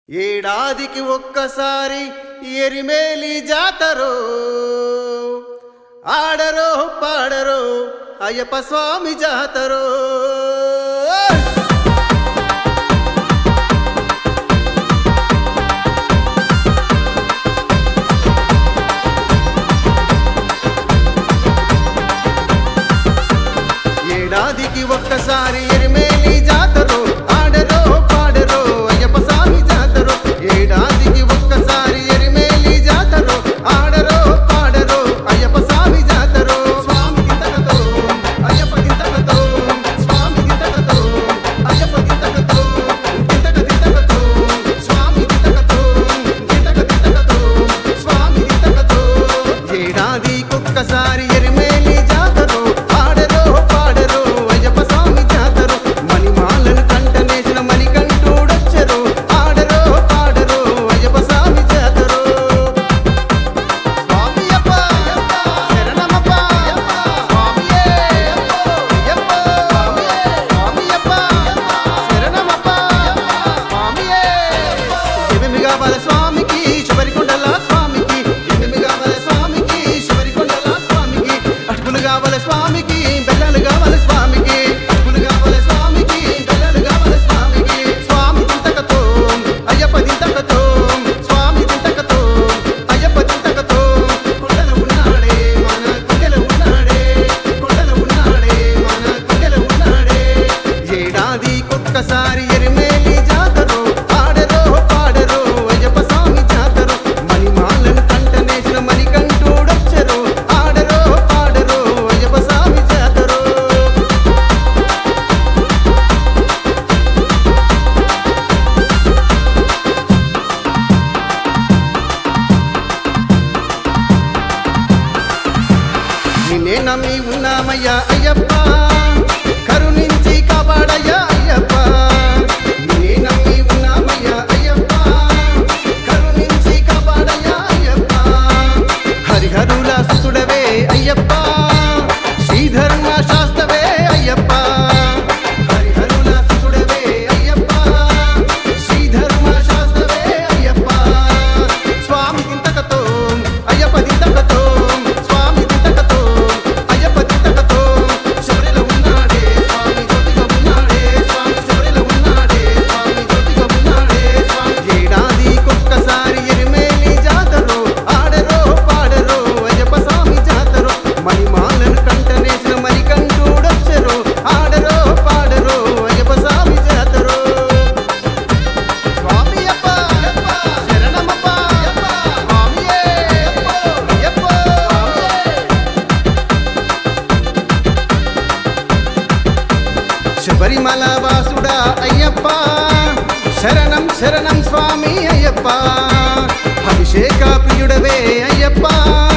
ఏడాదికి ఒక్కసారి ఎరిమేలి జాతరో ఆడరో పాడరో అయ్యప్ప స్వామి జాతరో ఏడాదికి ఒక్కసారి ఎరిమేలి జాతరో ఆడరో పాడరో అయ్యప్ప స్వామి జాతరో ఏడాదికి ఒక్కసారి ఎరిమేలి జాతరో ఆడరో పాడరో అయ్యప్ప స్వామి జాతరో స్వామి గింతకతో అయ్యప్ప గింతకతో స్వామి గింతకతో అయ్యప్ప గింతకతో గింతక గింతకతో స్వామి గింతకతో గింతక గింతకతో స్వామి గింతకతో ఏడాదికొక్కసారి ఎరిమేలి జాతరో ఆడరో పాడరో అయ్యప్ప స్వామి జాతరో మణిమాలను కంటనేసిన మణికంఠుడొచ్చరో ఆడరో పాడరో అయ్యప్ప స్వామి జాతరో స్వామియప్ప శరణమప్ప స్వామియే యప్ప స్వామియప్ప శరణమప్ప స్వామియే ఎనిమిది కావాల స్వామికి శబరికొండల స్వామికి ఎనిమిది కావాల స్వామికి శబరికొండల స్వామికి అటుకులు కావాల స్వామికి బెల్లాలు కావాల స్వామికి అటుకులు కావాల స్వామికి బెల్లాలు కావాల స్వామికి స్వామి దింతకతో అయ్యప్ప దింతకతో స్వామి దింతకతో అయ్యప్ప దింతకతో కొండల ఉన్నాడే మన కొండల ఉన్నాడే కొండల ఉన్నాడే మన కొండల ఉన్నాడే ఏడాది ఒక్కసారి ఎరిమేలి జాతరో ఆడరో పాడరో అయ్యప్ప స్వామి జాతరో మణిమాలను కంటనేసిన మణికంఠుడొచ్చరో ఆడరో పాడరో అయ్యప్ప స్వామి జాతరో నిన్నే నమ్మి ఉన్నామయ్యా అయ్యప్ప కరుణించి కాపాడయ్యా అయ్యప్ప నిన్నే నమ్మి ఉన్నామయ్యా అయ్యప్ప కరుణించి కాపాడయ్యా అయ్యప్ప హరిహరుల సుతుడవే అయ్యప్ప శ్రీధర్మ శాస్త్రవే అయ్యప్ప హరిహరుల సుతుడవే అయ్యప్ప శ్రీధర్మ శాస్త్రవే అయ్యప్ప స్వామి దింతకతో అయ్యప్ప దింతకతో స్వామి దింతకతో అయ్యప్ప దింతకతో శబరిలో ఉన్నాడే స్వామి జ్యోతిగా ఉన్నాడే స్వామి శబరిలో ఉన్నాడే స్వామి జ్యోతిగా ఉన్నాడే స్వామి ఏడాదికొక్కసారి ఎరిమేలి జాతరో ఆడరో పాడరో అయ్యప్ప స్వామి జాతరో మణిమాలను కంటనేసిన మణికంఠుడొచ్చరో ఆడరో పాడరో అయ్యప్ప స్వామి జాతరో స్వామియప్ప శరణమప్ప స్వామియే అయ్యప్ప శబరిమల వాసుడా అయ్యప్ప శరణం శరణం స్వామి అయ్యప్ప అభిషేక ప్రియుడవే అయ్యప్ప